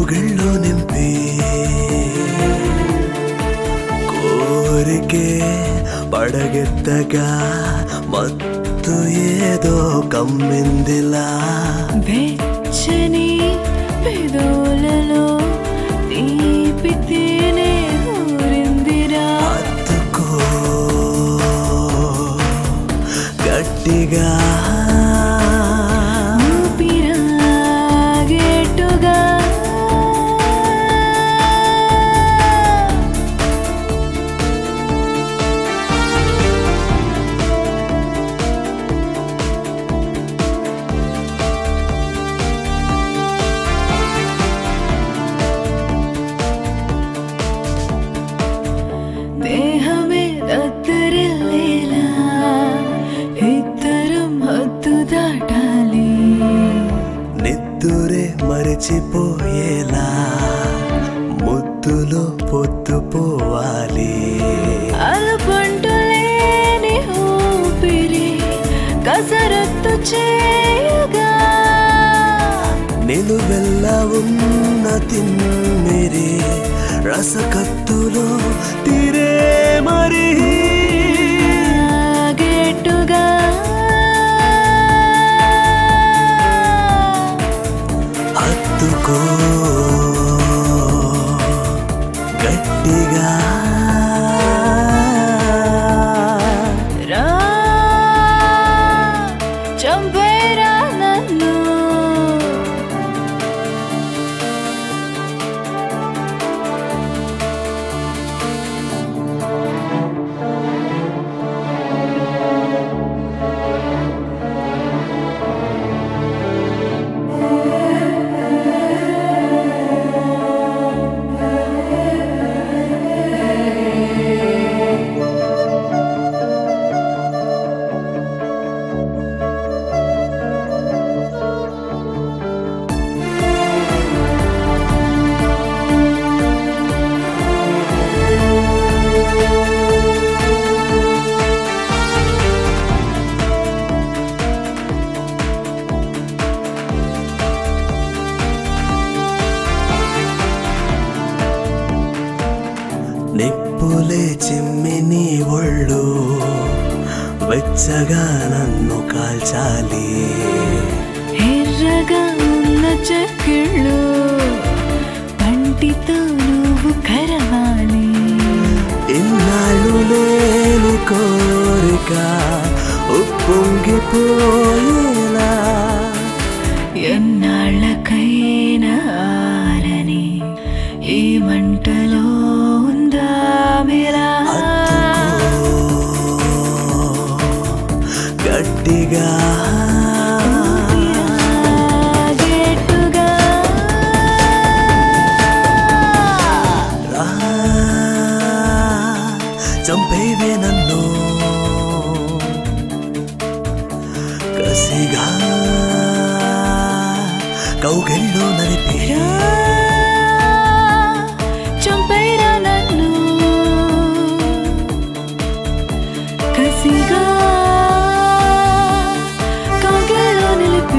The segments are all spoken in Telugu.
కౌగిళ్ళు నింపి కోరికే పడగెత్తగా మత్తు ఏదో కమ్మిందిలా వెచ్చని పెదవులలో తీపి తేనె ఊరిందిరా అత్తుకో గట్టిగా ఊపిరాగేట్టుగా దేహమే దత్తరిల్లేలా ఇద్దరం హద్దు దాటాలి నిద్దురే మరచిపోయేలా ముద్దులో పొద్దుపోవాలి అలపంటు లేని ఊపిరి కసరత్తు చేయగా నిలువెల్ల ఉన్న తిమ్మిరి రసకత్తులో తీరే మరి ఆగేట్టుగా హత్తుకో గట్టిగా రా చంపేరా నన్ను నిప్పులే చిమ్మి నీ ఒళ్ళు వెచ్చగా నన్ను కాల్చాలి ఎర్రగా ఉన్న చెక్కిళ్ళు పంటితో నువ్వు కరవాలి ఇన్నాళ్ళు లేని కోరిక ఉప్పొంగిపోయేలా ఎన్నాళ్ళకైనా ఆరని ఈ మంటలో ఉందా మీరా గట్టిగా గేట్టుగా రా చంపేవే నన్ను కసిగా కౌగిల్లో నలిపి రా, చంపేరా నన్ను కసిగా కౌగిల్లో నిలిపి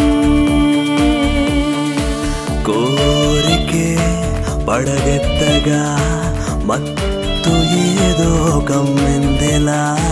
కోరికే పడగెత్తగా మత్తు ఏదో కమ్మిందిలా